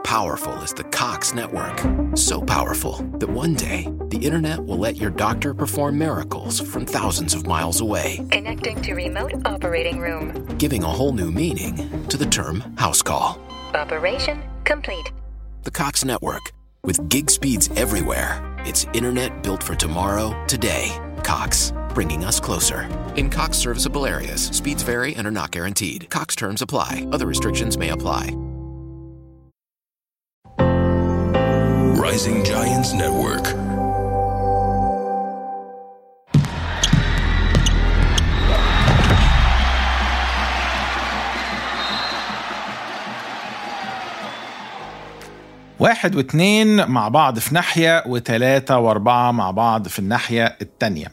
powerful is the Cox network. So powerful that one day the internet will let your doctor perform miracles from thousands of miles away. Connecting to remote operating room. Giving a whole new meaning to the term house call. Operation complete. The Cox network. With gig speeds everywhere, it's internet built for tomorrow, today. Cox, bringing us closer. In Cox serviceable areas, speeds vary and are not guaranteed. Cox terms apply, other restrictions may apply. Rising Giants Network. واحد واثنين مع بعض في ناحية وثلاثة وأربعة مع بعض في الناحية التانية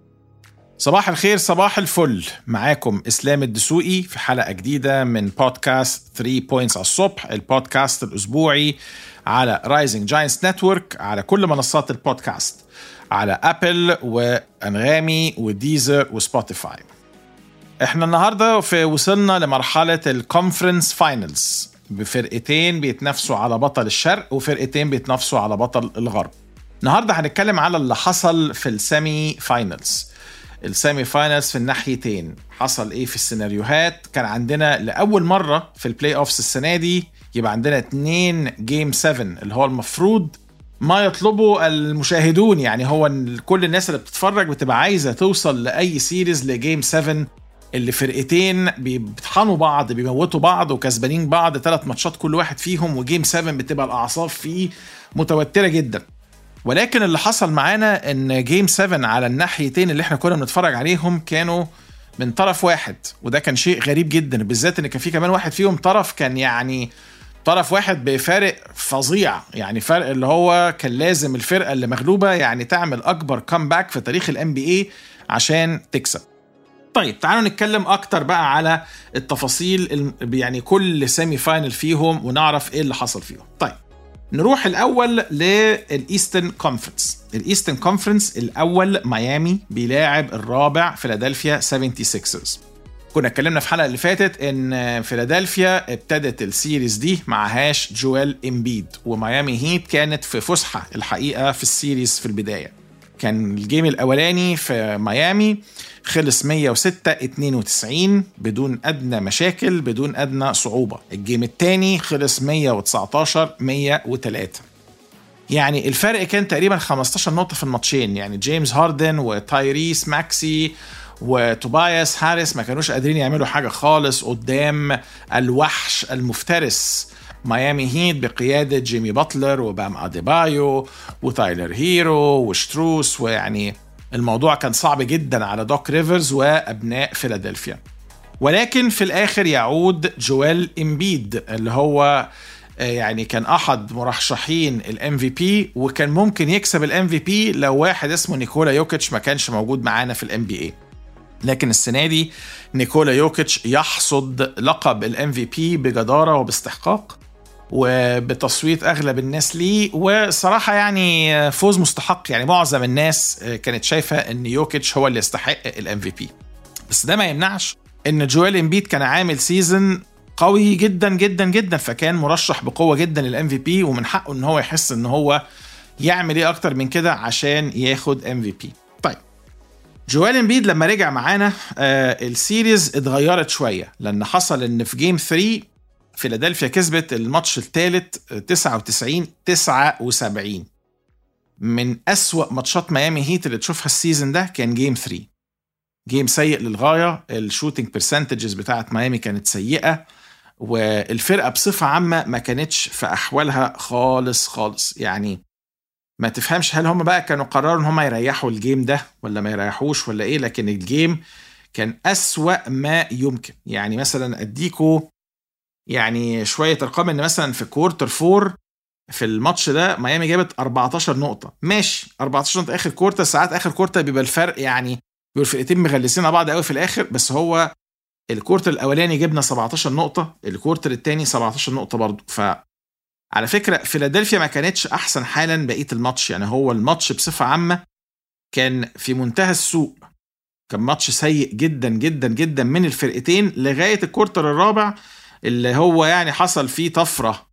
صباح الخير صباح الفل معاكم إسلام الدسوقي في حلقة جديدة من بودكاست 3 بوينتس على الصبح البودكاست الأسبوعي على رايزنج جاينتس نتورك على كل منصات البودكاست على أبل وأنغامي وديزر وسبوتيفاي احنا النهارده في وصلنا لمرحله الكونفرنس فاينلز بفرقتين بيتنافسوا على بطل الشرق وفرقتين بيتنافسوا على بطل الغرب النهارده هنتكلم على اللي حصل في السيمي فاينلز السيمي فاينلز في الناحيتين حصل ايه في السيناريوهات كان عندنا لاول مره في البلاي اوفس السنه دي يبقى عندنا اتنين جيم 7 اللي هو المفروض ما يطلبه المشاهدون يعني هو إن كل الناس اللي بتتفرج بتبقى عايزه توصل لاي سيريز لجيم 7 اللي فرقتين بيطحنوا بعض بيموتوا بعض وكسبانين بعض ثلاث ماتشات كل واحد فيهم وجيم 7 بتبقى الاعصاب فيه متوتره جدا ولكن اللي حصل معانا ان جيم 7 على الناحيتين اللي احنا كنا بنتفرج عليهم كانوا من طرف واحد وده كان شيء غريب جدا بالذات ان كان في كمان واحد فيهم طرف كان يعني طرف واحد بفارق فظيع يعني فرق اللي هو كان لازم الفرقه اللي مغلوبه يعني تعمل اكبر كامباك في تاريخ الام بي اي عشان تكسب طيب تعالوا نتكلم اكتر بقى على التفاصيل الم- يعني كل سيمي فاينل فيهم ونعرف ايه اللي حصل فيهم طيب نروح الاول للايسترن كونفرنس الايسترن كونفرنس الاول ميامي بيلاعب الرابع فيلادلفيا 76ers كنا اتكلمنا في الحلقه اللي فاتت ان فيلادلفيا ابتدت السيريز دي معهاش جوال امبيد وميامي هيت كانت في فسحه الحقيقه في السيريز في البدايه كان الجيم الاولاني في ميامي خلص 106 92 بدون ادنى مشاكل بدون ادنى صعوبه الجيم الثاني خلص 119 103 يعني الفرق كان تقريبا 15 نقطة في الماتشين يعني جيمس هاردن وتايريس ماكسي وتوباياس هاريس ما كانوش قادرين يعملوا حاجة خالص قدام الوحش المفترس ميامي هيت بقيادة جيمي باتلر وبام أديبايو وتايلر هيرو وشتروس ويعني الموضوع كان صعب جدا على دوك ريفرز وأبناء فيلادلفيا ولكن في الاخر يعود جويل امبيد اللي هو آه، يعني كان احد مرشحين الام في بي وكان ممكن يكسب الام في بي لو واحد اسمه نيكولا يوكيتش ما كانش موجود معانا في الام بي اي لكن السنه دي نيكولا يوكيتش يحصد لقب الام في بي بجداره وباستحقاق وبتصويت اغلب الناس ليه وصراحه يعني فوز مستحق يعني معظم الناس آه، كانت شايفه ان يوكيتش هو اللي يستحق الام في بي بس ده ما يمنعش ان جويل امبيد كان عامل سيزون قوي جدا جدا جدا فكان مرشح بقوه جدا للام في بي ومن حقه ان هو يحس ان هو يعمل ايه اكتر من كده عشان ياخد ام في بي طيب جويل امبيد لما رجع معانا آه السيريز اتغيرت شويه لان حصل ان في جيم 3 فيلادلفيا كسبت الماتش الثالث 99 79 من أسوأ ماتشات ميامي هيت اللي تشوفها السيزون ده كان جيم 3 جيم سيء للغايه الشوتنج برسنتجز بتاعت ميامي كانت سيئه والفرقه بصفه عامه ما كانتش في احوالها خالص خالص يعني ما تفهمش هل هم بقى كانوا قرروا ان هم يريحوا الجيم ده ولا ما يريحوش ولا ايه لكن الجيم كان أسوأ ما يمكن يعني مثلا اديكوا يعني شويه ارقام ان مثلا في كوارتر فور في الماتش ده ميامي جابت 14 نقطه ماشي 14 نقطه اخر كورتر ساعات اخر كورتر بيبقى الفرق يعني بيبقوا الفرقتين مغلسين على بعض قوي في الاخر بس هو الكورتر الاولاني جبنا 17 نقطه الكورتر الثاني 17 نقطه برضه ف على فكره فيلادلفيا ما كانتش احسن حالا بقيه الماتش يعني هو الماتش بصفه عامه كان في منتهى السوء كان ماتش سيء جدا جدا جدا من الفرقتين لغايه الكورتر الرابع اللي هو يعني حصل فيه طفره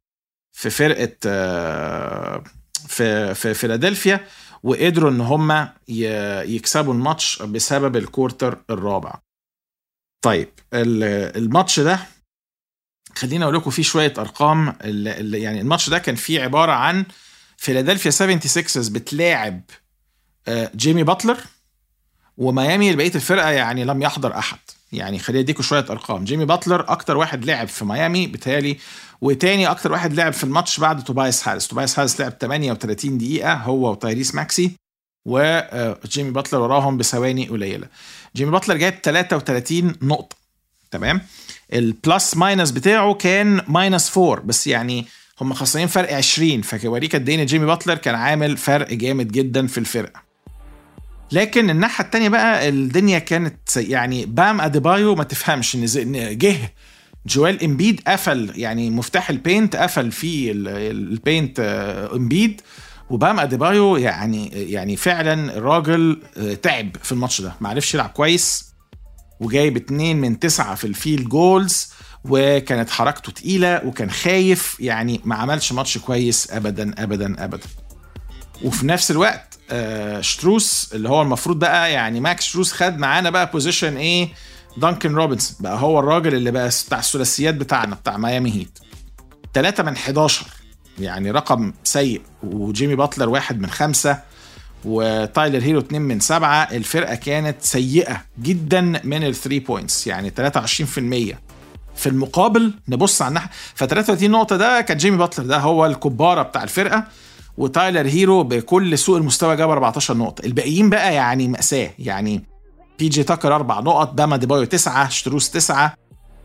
في فرقه آه، في في فيلادلفيا وقدروا ان هم يكسبوا الماتش بسبب الكورتر الرابع طيب الماتش ده خليني اقول لكم فيه شويه ارقام يعني الماتش ده كان فيه عباره عن فيلادلفيا 76 بتلاعب آه، جيمي باتلر وميامي بقيه الفرقه يعني لم يحضر احد يعني خليني اديكم شويه ارقام جيمي باتلر اكتر واحد لعب في ميامي بتهيألي وتاني اكتر واحد لعب في الماتش بعد توبايس هاريس توبايس هاريس لعب 38 دقيقه هو وتايريس ماكسي وجيمي آه، باتلر وراهم بثواني قليله جيمي باتلر جايب 33 نقطه تمام البلس ماينس بتاعه كان ماينس 4 بس يعني هم خسرين فرق 20 فكوريك قد ايه جيمي باتلر كان عامل فرق جامد جدا في الفرقه لكن الناحيه الثانيه بقى الدنيا كانت يعني بام اديبايو ما تفهمش ان جه جوال امبيد قفل يعني مفتاح البينت قفل فيه البينت امبيد وبام اديبايو يعني يعني فعلا الراجل آه، تعب في الماتش ده ما عرفش يلعب كويس وجايب اتنين من تسعة في الفيل جولز وكانت حركته تقيلة وكان خايف يعني ما عملش ماتش كويس أبدا أبدا أبدا وفي نفس الوقت آه شتروس اللي هو المفروض بقى يعني ماكس شتروس خد معانا بقى بوزيشن ايه دانكن روبنسون بقى هو الراجل اللي بقى بتاع الثلاثيات بتاعنا بتاع ميامي هيت 3 من 11 يعني رقم سيء وجيمي باتلر واحد من خمسة وتايلر هيرو 2 من 7 الفرقه كانت سيئه جدا من الثري بوينتس يعني 23% في المقابل نبص على الناحيه ف 33 نقطه ده كان جيمي باتلر ده هو الكباره بتاع الفرقه وتايلر هيرو بكل سوء المستوى جاب 14 نقطه الباقيين بقى يعني ماساه يعني بي جي تاكر اربع نقط باما ديبايو تسعه شتروس تسعه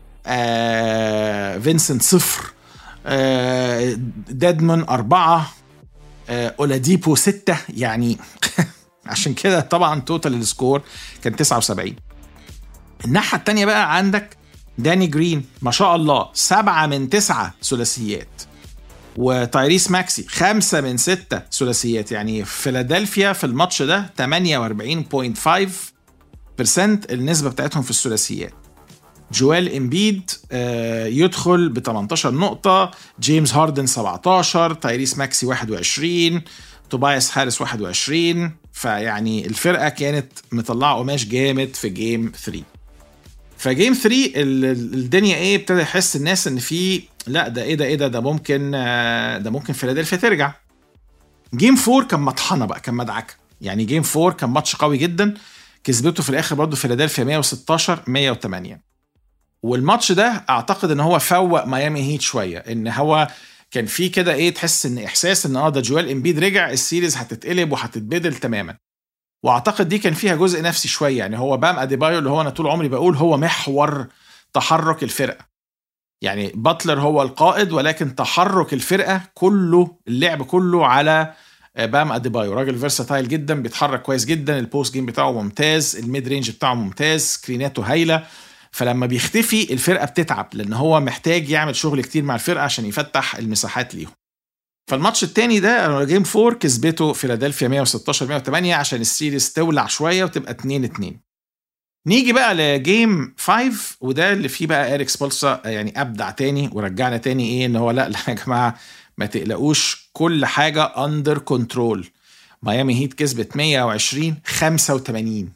آه فينسنت صفر آه ديدمون أربعة آه، اولاديبو 6 يعني عشان كده طبعا توتال السكور كان 79 الناحيه الثانيه بقى عندك داني جرين ما شاء الله سبعة من تسعة ثلاثيات وتايريس ماكسي خمسة من ستة ثلاثيات يعني فيلادلفيا في الماتش ده 48.5% النسبة بتاعتهم في الثلاثيات جوال امبيد آه، يدخل ب 18 نقطة جيمس هاردن 17 تايريس ماكسي 21 توبايس هاريس 21 فيعني الفرقة كانت مطلعة قماش جامد في جيم 3 فجيم 3 الدنيا ايه ابتدى يحس الناس ان في لا ده ايه ده ايه ده ده ممكن آه، ده ممكن فيلادلفيا ترجع جيم 4 كان مطحنه بقى كان مدعكه يعني جيم 4 كان ماتش قوي جدا كسبته في الاخر برضه فيلادلفيا 116 108 والماتش ده اعتقد ان هو فوق ميامي هيت شويه ان هو كان في كده ايه تحس ان احساس ان اه ده جوال امبيد رجع السيريز هتتقلب وهتتبدل تماما واعتقد دي كان فيها جزء نفسي شويه يعني هو بام اديبايو اللي هو انا طول عمري بقول هو محور تحرك الفرقه يعني باتلر هو القائد ولكن تحرك الفرقه كله اللعب كله على آه، بام اديبايو راجل فيرساتايل جدا بيتحرك كويس جدا البوست جيم بتاعه ممتاز الميد رينج بتاعه ممتاز سكريناته هايله فلما بيختفي الفرقه بتتعب لان هو محتاج يعمل شغل كتير مع الفرقه عشان يفتح المساحات ليهم فالماتش التاني ده جيم 4 كسبته فيلادلفيا 116 108 عشان السيريز تولع شويه وتبقى 2 2 نيجي بقى لجيم 5 وده اللي فيه بقى اريك سبولسا يعني ابدع تاني ورجعنا تاني ايه ان هو لا لا يا جماعه ما تقلقوش كل حاجه اندر كنترول ميامي هيت كسبت 120 85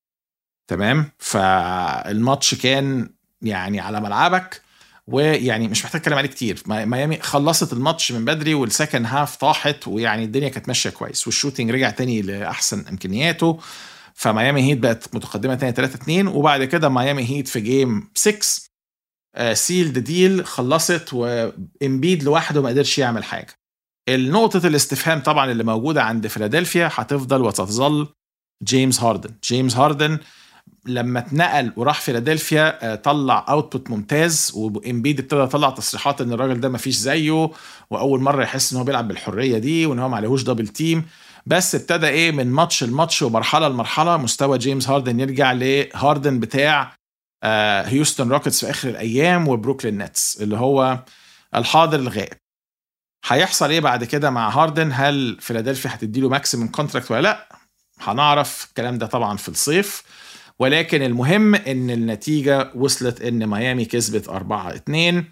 تمام فالماتش كان يعني على ملعبك ويعني مش محتاج اتكلم عليه كتير ميامي خلصت الماتش من بدري والسكند هاف طاحت ويعني الدنيا كانت ماشيه كويس والشوتينج رجع تاني لاحسن امكانياته فميامي هيت بقت متقدمه تاني 3 2 وبعد كده ميامي هيت في جيم 6 سيلد ديل خلصت وامبيد لوحده ما قدرش يعمل حاجه النقطة الاستفهام طبعا اللي موجودة عند فيلادلفيا هتفضل وتظل جيمس هاردن جيمس هاردن لما اتنقل وراح فيلادلفيا آه، طلع اوتبوت ممتاز وامبيد ابتدى يطلع تصريحات ان الراجل ده مفيش زيه واول مره يحس ان هو بيلعب بالحريه دي وان هو ما عليهوش دبل تيم بس ابتدى ايه من ماتش لماتش ومرحله لمرحله مستوى جيمس هاردن يرجع لهاردن بتاع هيوستن روكيتس في اخر الايام وبروكلين نتس اللي هو الحاضر الغائب هيحصل ايه بعد كده مع هاردن هل فيلادلفيا هتديله ماكسيمم كونتراكت ولا لا هنعرف الكلام ده طبعا في الصيف ولكن المهم ان النتيجه وصلت ان ميامي كسبت 4 2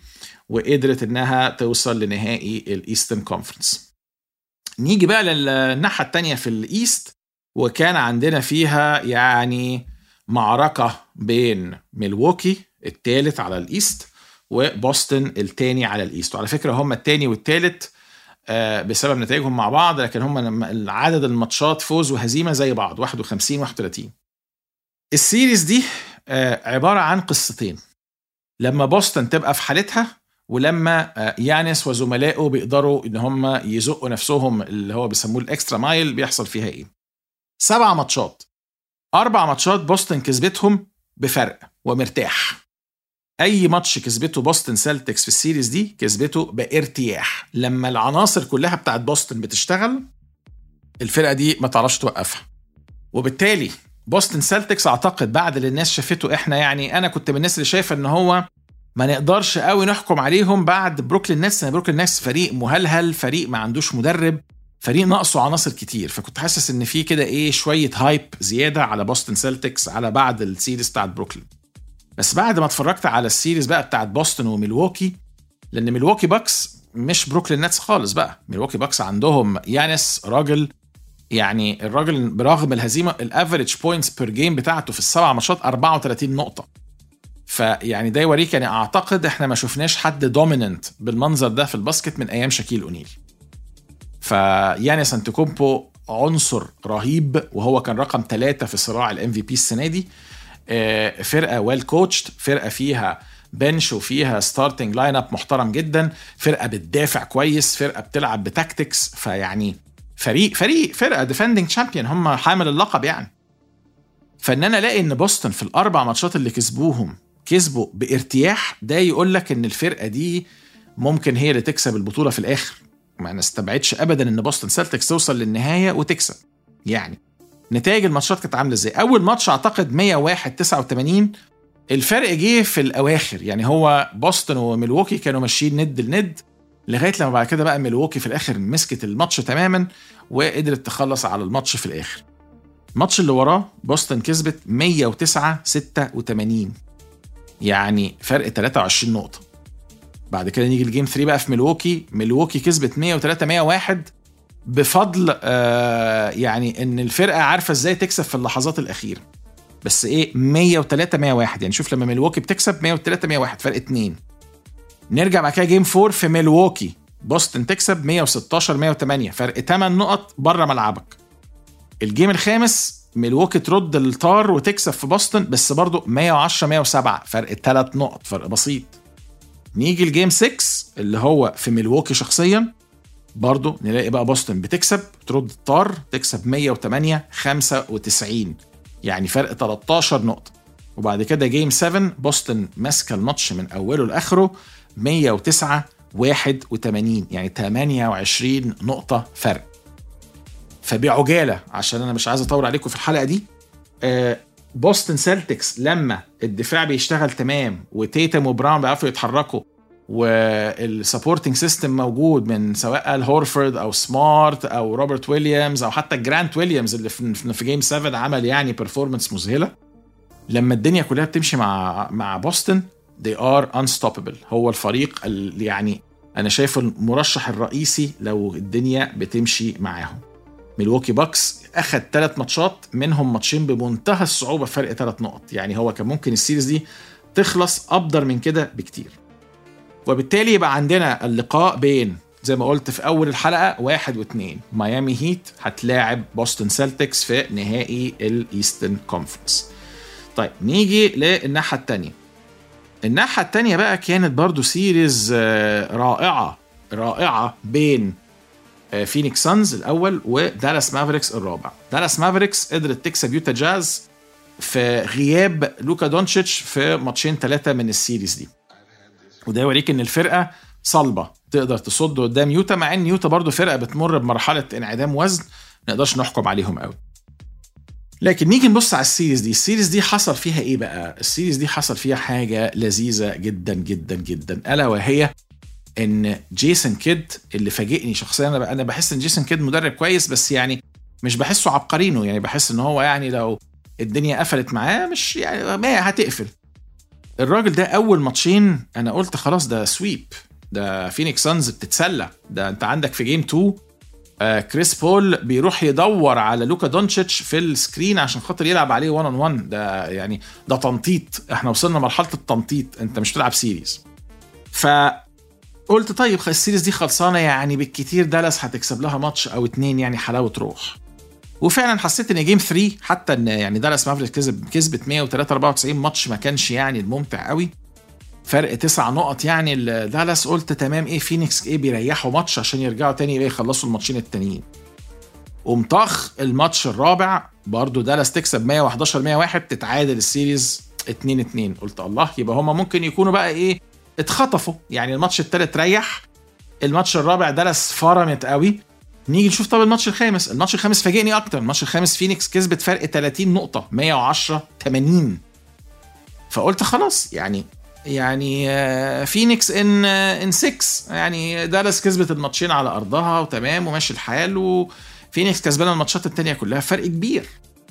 وقدرت انها توصل لنهائي الايسترن كونفرنس نيجي بقى للناحيه الثانيه في الايست وكان عندنا فيها يعني معركه بين ميلووكي الثالث على الايست وبوسطن الثاني على الايست وعلى فكره هم الثاني والثالث آه، بسبب نتائجهم مع بعض لكن هم عدد الماتشات فوز وهزيمه زي بعض 51 31 السيريز دي آه، عباره عن قصتين لما بوسطن تبقى في حالتها ولما آه، يانس وزملائه بيقدروا ان هم يزقوا نفسهم اللي هو بيسموه الاكسترا مايل بيحصل فيها ايه سبع ماتشات اربع ماتشات بوسطن كسبتهم بفرق ومرتاح اي ماتش كسبته بوسطن سيلتكس في السيريز دي كسبته بارتياح لما العناصر كلها بتاعت بوسطن بتشتغل الفرقه دي ما تعرفش توقفها وبالتالي بوسطن سيلتكس اعتقد بعد اللي الناس شافته احنا يعني انا كنت من الناس اللي شايفه ان هو ما نقدرش قوي نحكم عليهم بعد بروكلين نتس ان بروكلين نتس فريق مهلهل فريق ما عندوش مدرب فريق ناقصه عناصر كتير فكنت حاسس ان في كده ايه شويه هايب زياده على بوسطن سيلتكس على بعد السيريز بتاعت بروكلين بس بعد ما اتفرجت على السيريز بقى بتاعت بوسطن وميلواكي لان ميلواكي باكس مش بروكلين نتس خالص بقى ميلواكي باكس عندهم يانس راجل يعني الراجل برغم الهزيمه الافريج بوينتس بير جيم بتاعته في السبع ماتشات 34 نقطه فيعني ده يوريك يعني اعتقد احنا ما شفناش حد دوميننت بالمنظر ده في الباسكت من ايام شاكيل اونيل فيانس انتكومبو عنصر رهيب وهو كان رقم ثلاثة في صراع الام في بي السنه دي آه، فرقه ويل كوتشد فرقه فيها بنش وفيها ستارتنج لاين اب محترم جدا فرقه بتدافع كويس فرقه بتلعب بتاكتكس فيعني فريق فريق فرقه ديفندنج تشامبيون هم حامل اللقب يعني فان انا الاقي ان بوسطن في الاربع ماتشات اللي كسبوهم كسبوا بارتياح ده يقول لك ان الفرقه دي ممكن هي اللي تكسب البطوله في الاخر ما نستبعدش ابدا ان بوسطن سيلتكس توصل للنهايه وتكسب يعني نتائج الماتشات كانت عامله ازاي اول ماتش اعتقد 101 89 الفرق جه في الاواخر يعني هو بوسطن وميلوكي كانوا ماشيين ند لند لغايه لما بعد كده بقى ميلوكي في الاخر مسكت الماتش تماما وقدرت تخلص على الماتش في الاخر الماتش اللي وراه بوسطن كسبت 109 86 يعني فرق 23 نقطه بعد كده نيجي الجيم 3 بقى في ميلوكي ميلوكي كسبت 103 101 بفضل آه يعني ان الفرقه عارفه ازاي تكسب في اللحظات الاخيره بس ايه 103 101 يعني شوف لما ميلوكي بتكسب 103 101 فرق 2 نرجع بعد كده جيم 4 في ميلوكي بوسطن تكسب 116 108 فرق 8 نقط بره ملعبك الجيم الخامس ميلوكي ترد الطار وتكسب في بوسطن بس برضه 110 107 فرق 3 نقط فرق بسيط نيجي الجيم 6 اللي هو في ميلوكي شخصيا برضه نلاقي بقى بوسطن بتكسب ترد الطار تكسب 108 95 يعني فرق 13 نقطة وبعد كده جيم 7 بوسطن ماسكة الماتش من أوله لآخره 109 81 يعني 28 نقطة فرق فبعجالة عشان أنا مش عايز أطول عليكم في الحلقة دي آه بوسطن سيلتكس لما الدفاع بيشتغل تمام وتيتم وبراون بيعرفوا يتحركوا والسبورتنج سيستم موجود من سواء ال هورفورد او سمارت او روبرت ويليامز او حتى جرانت ويليامز اللي في جيم 7 عمل يعني بيرفورمانس مذهله لما الدنيا كلها بتمشي مع مع بوسطن they are unstoppable هو الفريق اللي يعني انا شايفه المرشح الرئيسي لو الدنيا بتمشي معاهم ميلواكي باكس اخد ثلاث ماتشات منهم ماتشين بمنتهى الصعوبه فرق ثلاث نقط يعني هو كان ممكن السيريز دي تخلص ابدر من كده بكتير وبالتالي يبقى عندنا اللقاء بين زي ما قلت في اول الحلقه واحد واثنين ميامي هيت هتلاعب بوسطن سيلتكس في نهائي الايسترن كونفرنس طيب نيجي للناحيه الثانيه الناحيه الثانيه بقى كانت برضو سيريز رائعه رائعه بين فينيكس سانز الاول ودالاس مافريكس الرابع دالاس مافريكس قدرت تكسب يوتا جاز في غياب لوكا دونتشيتش في ماتشين ثلاثه من السيريز دي وده يوريك ان الفرقه صلبه تقدر تصد قدام يوتا مع ان يوتا برضو فرقه بتمر بمرحله انعدام وزن ما نقدرش نحكم عليهم قوي لكن نيجي نبص على السيريز دي السيريز دي حصل فيها ايه بقى السيريز دي حصل فيها حاجه لذيذه جدا جدا جدا الا وهي ان جيسون كيد اللي فاجئني شخصيا انا انا بحس ان جيسون كيد مدرب كويس بس يعني مش بحسه عبقرينه يعني بحس ان هو يعني لو الدنيا قفلت معاه مش يعني ما هتقفل الراجل ده اول ماتشين انا قلت خلاص ده سويب ده فينيكس سانز بتتسلى ده انت عندك في جيم 2 آه كريس بول بيروح يدور على لوكا دونتشيتش في السكرين عشان خاطر يلعب عليه 1 اون 1 ده يعني ده تنطيط احنا وصلنا مرحله التنطيط انت مش بتلعب سيريز فقلت طيب السيريز دي خلصانه يعني بالكتير دالاس هتكسب لها ماتش او اتنين يعني حلاوه روح وفعلا حسيت ان جيم 3 حتى ان يعني دالاس مافريك كسب كسبت 103 94 ماتش ما كانش يعني الممتع قوي فرق تسع نقط يعني دالاس قلت تمام ايه فينيكس ايه بيريحوا ماتش عشان يرجعوا تاني ايه يخلصوا الماتشين التانيين ومطخ الماتش الرابع برضو دالاس تكسب 111 101 تتعادل السيريز 2 2 قلت الله يبقى هما ممكن يكونوا بقى ايه اتخطفوا يعني الماتش التالت ريح الماتش الرابع دالاس فرمت قوي نيجي نشوف طب الماتش الخامس الماتش الخامس فاجئني اكتر الماتش الخامس فينيكس كسبت فرق 30 نقطه 110 80 فقلت خلاص يعني يعني فينيكس ان ان 6 يعني دالاس كسبت الماتشين على ارضها وتمام وماشي الحال وفينيكس كسبانه الماتشات التانية كلها فرق كبير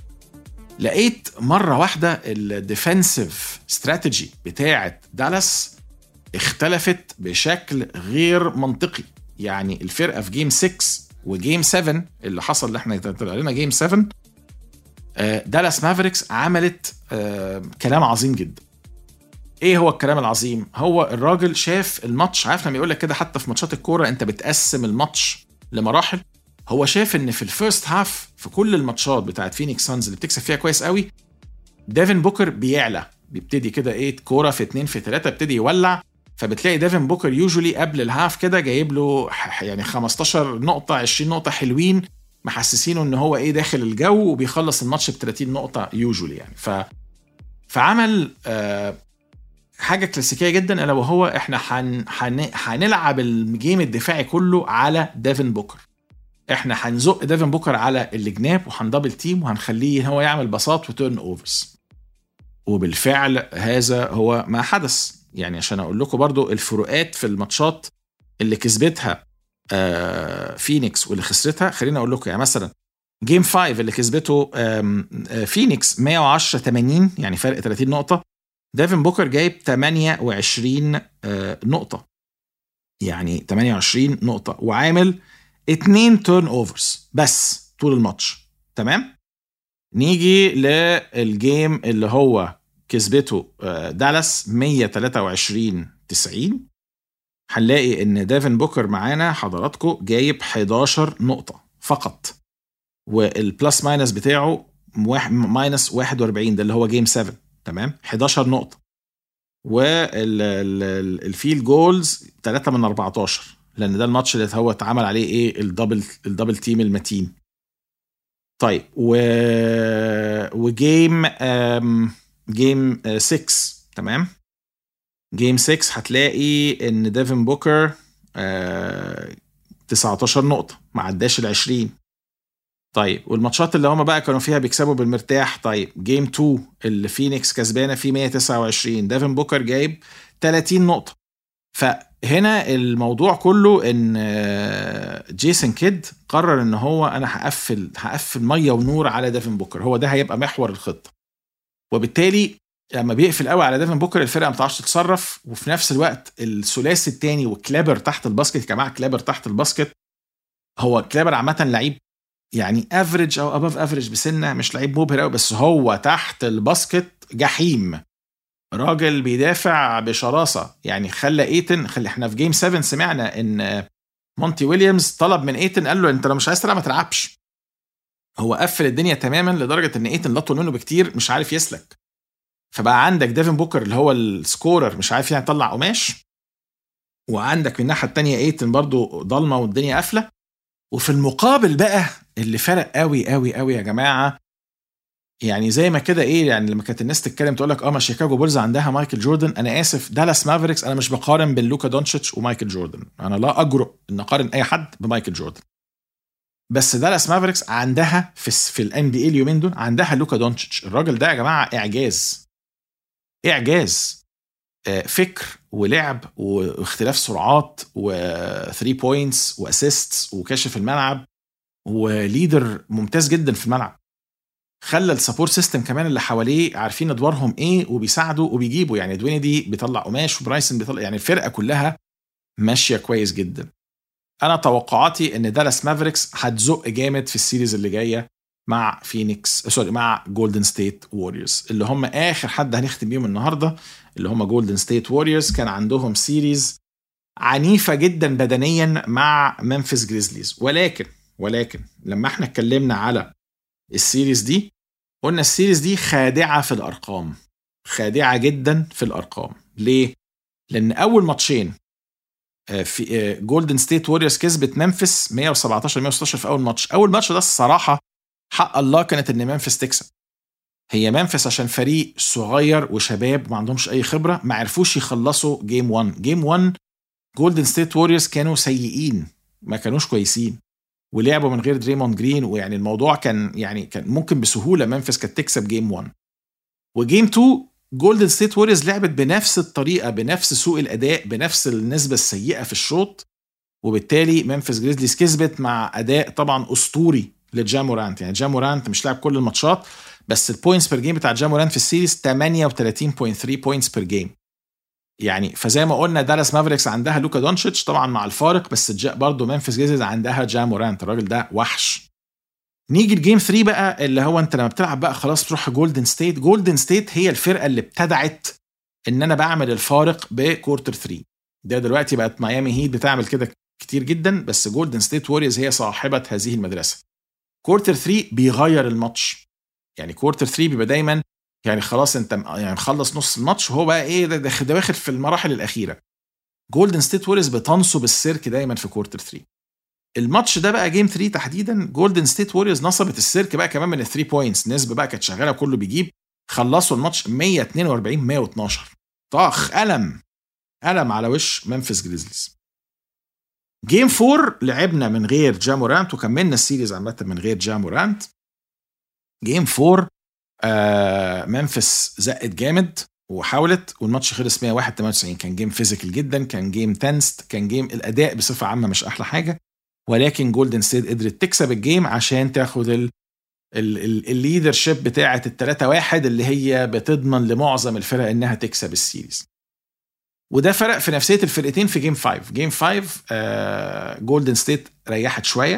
لقيت مره واحده الديفensive استراتيجي بتاعه دالاس اختلفت بشكل غير منطقي يعني الفرقه في جيم 6 وجيم 7 اللي حصل اللي احنا طلع لنا جيم 7 دالاس مافريكس عملت كلام عظيم جدا ايه هو الكلام العظيم هو الراجل شاف الماتش عارف لما يقول لك كده حتى في ماتشات الكوره انت بتقسم الماتش لمراحل هو شاف ان في الفيرست هاف في كل الماتشات بتاعت فينيكس سانز اللي بتكسب فيها كويس قوي ديفن بوكر بيعلى بيبتدي كده ايه كوره في اتنين في ثلاثه بيبتدي يولع فبتلاقي ديفن بوكر يوجولي قبل الهاف كده جايب له يعني 15 نقطه 20 نقطه حلوين محسسينه ان هو ايه داخل الجو وبيخلص الماتش ب 30 نقطه يوجولي يعني ف فعمل آه حاجه كلاسيكيه جدا الا وهو احنا حن... حن... هنلعب الجيم الدفاعي كله على ديفن بوكر احنا هنزق ديفن بوكر على الجناب وهندبل تيم وهنخليه هو يعمل باصات وتيرن اوفرز وبالفعل هذا هو ما حدث يعني عشان اقول لكم برضو الفروقات في الماتشات اللي كسبتها آه فينيكس واللي خسرتها خليني اقول لكم يعني مثلا جيم 5 اللي كسبته فينيكس 110 80 يعني فرق 30 نقطه ديفن بوكر جايب 28 نقطة يعني 28 نقطة وعامل 2 تيرن اوفرز بس طول الماتش تمام نيجي للجيم اللي هو كسبته دالاس 123 90 هنلاقي ان ديفن بوكر معانا حضراتكم جايب 11 نقطة فقط والبلس ماينس بتاعه ماينس 41 ده اللي هو جيم 7 تمام 11 نقطة والفيل جولز 3 من 14 لان ده الماتش اللي هو اتعمل عليه ايه الدبل الدبل تيم المتين طيب و وجيم جيم 6 تمام جيم 6 هتلاقي ان ديفن بوكر 19 نقطة ما عداش ال 20 طيب والماتشات اللي هما بقى كانوا فيها بيكسبوا بالمرتاح طيب جيم 2 اللي فينيكس كسبانه فيه 129 ديفن بوكر جايب 30 نقطه فهنا الموضوع كله ان جيسون كيد قرر ان هو انا هقفل هقفل ميه ونور على ديفن بوكر هو ده هيبقى محور الخطه وبالتالي لما بيقفل قوي على ديفن بوكر الفرقه ما بتعرفش تتصرف وفي نفس الوقت الثلاثي الثاني وكلابر تحت الباسكت يا جماعه كلابر تحت الباسكت هو كلابر عامه لعيب يعني افريج او اباف افريج بسنه مش لعيب مبهر قوي بس هو تحت الباسكت جحيم راجل بيدافع بشراسه يعني خلى ايتن خلي احنا في جيم 7 سمعنا ان مونتي ويليامز طلب من ايتن قال له انت لو مش عايز تلعب ما تلعبش هو قفل الدنيا تماما لدرجه ان ايتن لطول منه بكتير مش عارف يسلك فبقى عندك ديفن بوكر اللي هو السكورر مش عارف يعني يطلع قماش وعندك من الناحيه الثانيه ايتن برضو ضلمه والدنيا قافله وفي المقابل بقى اللي فرق قوي قوي قوي يا جماعه يعني زي ما كده ايه يعني لما كانت الناس تتكلم تقول لك اه ما شيكاغو بولز عندها مايكل جوردن انا اسف دالاس مافريكس انا مش بقارن بين لوكا دونتشيتش ومايكل جوردن انا لا اجرؤ ان اقارن اي حد بمايكل جوردن بس دالاس مافريكس عندها في في الان بي اي اليومين دول عندها لوكا دونتشيتش الراجل ده يا جماعه اعجاز اعجاز فكر ولعب واختلاف سرعات و3 بوينتس واسيستس وكاشف الملعب وليدر ممتاز جدا في الملعب خلى السبورت سيستم كمان اللي حواليه عارفين ادوارهم ايه وبيساعدوا وبيجيبوا يعني دويني دي بيطلع قماش وبرايسن بيطلع يعني الفرقه كلها ماشيه كويس جدا انا توقعاتي ان دالاس مافريكس هتزق جامد في السيريز اللي جايه مع فينيكس سوري مع جولدن ستيت ووريرز اللي هم اخر حد هنختم بيهم النهارده اللي هم جولدن ستيت ووريرز كان عندهم سيريز عنيفه جدا بدنيا مع ممفيس جريزليز ولكن ولكن لما احنا اتكلمنا على السيريز دي قلنا السيريز دي خادعه في الارقام خادعه جدا في الارقام ليه لان اول ماتشين في جولدن ستيت ووريرز كسبت ممفيس 117 116 في اول ماتش اول ماتش ده الصراحه حق الله كانت ان ممفيس تكسب هي ممفيس عشان فريق صغير وشباب ما عندهمش اي خبره ما عرفوش يخلصوا جيم 1 جيم 1 جولدن ستيت ووريرز كانوا سيئين ما كانوش كويسين ولعبوا من غير دريموند جرين ويعني الموضوع كان يعني كان ممكن بسهوله ممفيس كانت تكسب جيم 1 وجيم 2 جولدن ستيت ووريرز لعبت بنفس الطريقه بنفس سوء الاداء بنفس النسبه السيئه في الشوط وبالتالي ممفيس جريزليز كسبت مع اداء طبعا اسطوري لجامورانت يعني جامورانت مش لاعب كل الماتشات بس البوينتس بير جيم بتاع جامورانت في السيريز 38.3 بوينتس بير جيم يعني فزي ما قلنا دالاس مافريكس عندها لوكا دونتشيتش طبعا مع الفارق بس برضه ممفيس جريزليز عندها جامورانت الراجل ده وحش نيجي لجيم 3 بقى اللي هو انت لما بتلعب بقى خلاص تروح جولدن ستيت جولدن ستيت هي الفرقه اللي ابتدعت ان انا بعمل الفارق بكورتر 3 ده دلوقتي بقت ميامي هيت بتعمل كده كتير جدا بس جولدن ستيت ووريرز هي صاحبه هذه المدرسه كورتر 3 بيغير الماتش يعني كورتر 3 بيبقى دايما يعني خلاص انت يعني مخلص نص الماتش وهو بقى ايه ده داخل في المراحل الاخيره جولدن ستيت ووريرز بتنصب السيرك دايما في كورتر 3 الماتش ده بقى جيم 3 تحديدا جولدن ستيت ووريرز نصبت السيرك بقى كمان من ال 3 بوينتس نسبه بقى كانت شغاله كله بيجيب خلصوا الماتش 142 112 طاخ قلم قلم على وش ممفيس جريزليز جيم 4 لعبنا من غير جامورانت وكملنا السيريز عامه من غير جامورانت جيم 4 آه ممفيس زقت جامد وحاولت والماتش خلص 101 98 كان جيم فيزيكال جدا كان جيم تنست كان جيم الاداء بصفه عامه مش احلى حاجه ولكن جولدن ستيت قدرت تكسب الجيم عشان تاخد ال الليدر شيب بتاعه ال 3 1 اللي هي بتضمن لمعظم الفرق انها تكسب السيريز وده فرق في نفسيه الفرقتين في جيم 5 جيم 5 آه جولدن ستيت ريحت شويه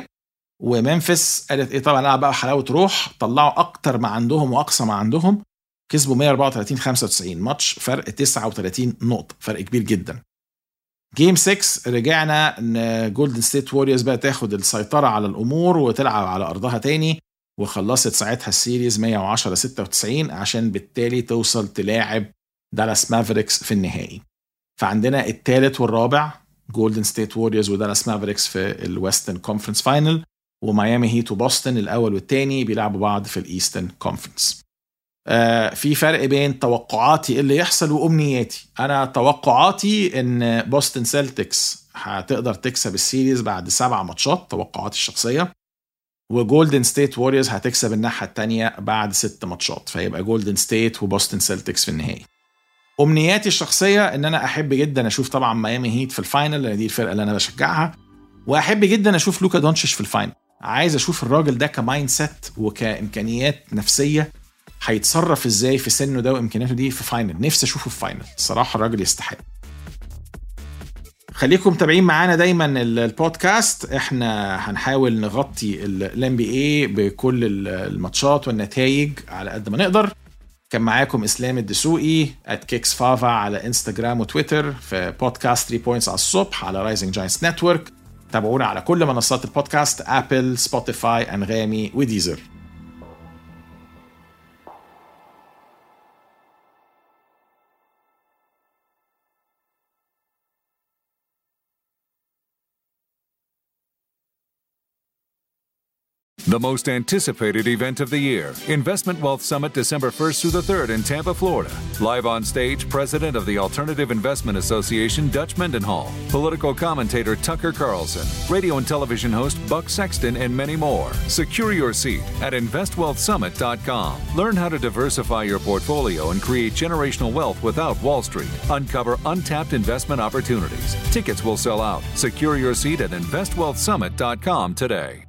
وممفيس قالت ايه طبعا العب بقى حلاوه روح طلعوا اكتر ما عندهم واقصى ما عندهم كسبوا 134 95 ماتش فرق 39 نقطه فرق كبير جدا جيم 6 رجعنا ان جولدن ستيت ووريرز بقى تاخد السيطره على الامور وتلعب على ارضها تاني وخلصت ساعتها السيريز 110 96 عشان بالتالي توصل تلاعب دالاس مافريكس في النهائي فعندنا الثالث والرابع جولدن ستيت ووريرز ودالاس مافريكس في الويسترن كونفرنس فاينل وميامي هيت وبوسطن الاول والثاني بيلعبوا بعض في الايسترن كونفرنس آه في فرق بين توقعاتي اللي يحصل وامنياتي انا توقعاتي ان بوسطن سيلتكس هتقدر تكسب السيريز بعد سبع ماتشات توقعاتي الشخصيه وجولدن ستيت ووريرز هتكسب الناحيه الثانيه بعد ست ماتشات فيبقى جولدن ستيت وبوسطن سيلتكس في النهائي امنياتي الشخصيه ان انا احب جدا اشوف طبعا ميامي هيت في الفاينل لان دي الفرقه اللي انا بشجعها واحب جدا اشوف لوكا دونتشيش في الفاينل عايز اشوف الراجل ده كمايند سيت وكامكانيات نفسيه هيتصرف ازاي في سنه ده وامكانياته دي في فاينل نفسي اشوفه في فاينل الصراحه الراجل يستحق خليكم متابعين معانا دايما البودكاست احنا هنحاول نغطي الام بي اي بكل الماتشات والنتائج على قد ما نقدر كان معاكم اسلام الدسوقي ات كيكس فافا على انستجرام وتويتر في بودكاست 3 بوينتس على الصبح على رايزنج جاينتس نتورك تابعونا على كل منصات البودكاست ابل سبوتيفاي انغامي وديزر The most anticipated event of the year, Investment Wealth Summit, December 1st through the 3rd in Tampa, Florida. Live on stage, President of the Alternative Investment Association, Dutch Mendenhall, political commentator Tucker Carlson, radio and television host Buck Sexton, and many more. Secure your seat at InvestWealthSummit.com. Learn how to diversify your portfolio and create generational wealth without Wall Street. Uncover untapped investment opportunities. Tickets will sell out. Secure your seat at InvestWealthSummit.com today.